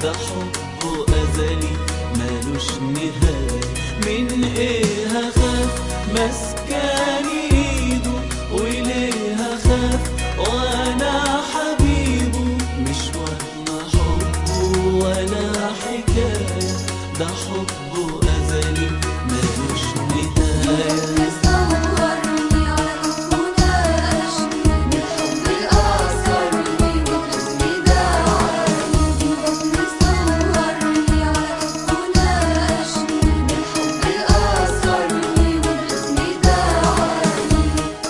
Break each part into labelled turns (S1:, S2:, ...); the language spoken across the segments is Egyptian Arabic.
S1: ده حبه أزلي مالوش نهاية من إيه هخاف مسكاني إيده وليه هخاف وأنا حبيبه مش وهم حبه ولا حكاية ده حبه أزلي مالوش نهاية
S2: صورني على كفوناش بالحب الأثرني والاسم دعاني صورني على كفوناش بالحب الأثرني والاسم دعاني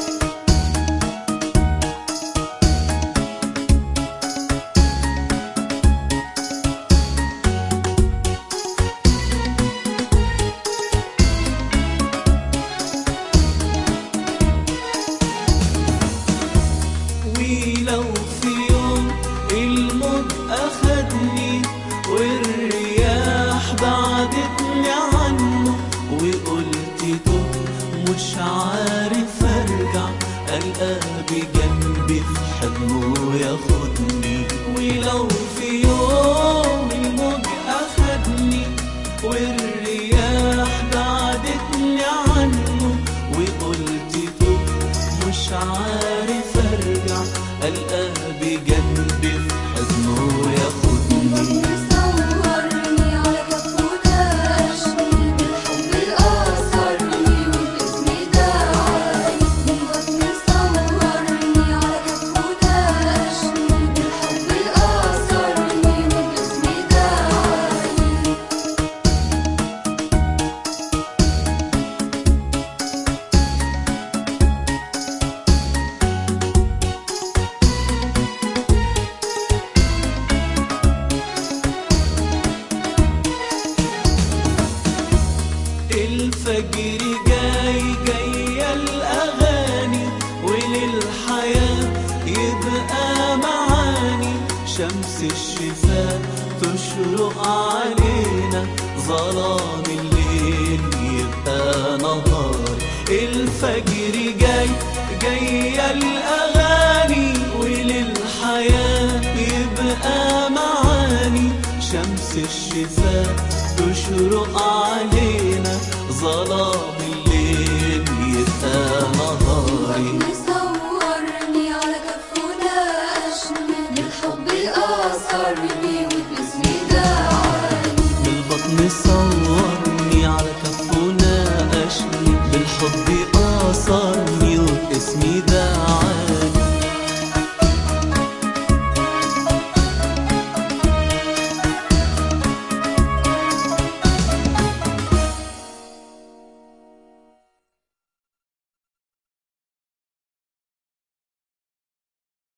S1: ولو في يوم الموت أخدني والرياح بعدتني عنه وقلت توب مش عارف أرجع ألقى بجنبي في حضنه ياخدني ولو في يوم الموت أخدني والرياح بعدتني عنه وقلت توب مش عارف ارجع القى بجنبي في حضنه ياخدني
S2: صورني على كفوناش بالحب الأثرني والاسم دعاني صورني على كفوناش بالحب الأثرني والاسم دعاني
S1: الفجر جاي جاي الاغاني وللحياه يبقى معاني شمس الشفاء تشرق علينا ظلام الليل يبقى نهار الفجر جاي جاي الاغاني وللحياه يبقى معاني شمس الشفاء تشرق علينا ظلام الليل يبقى نهاري
S2: صورني على كفوناش بالحب الأثرني والاسم دعاني
S1: بالبطن صورني على كفه ناقشني بالحب آثار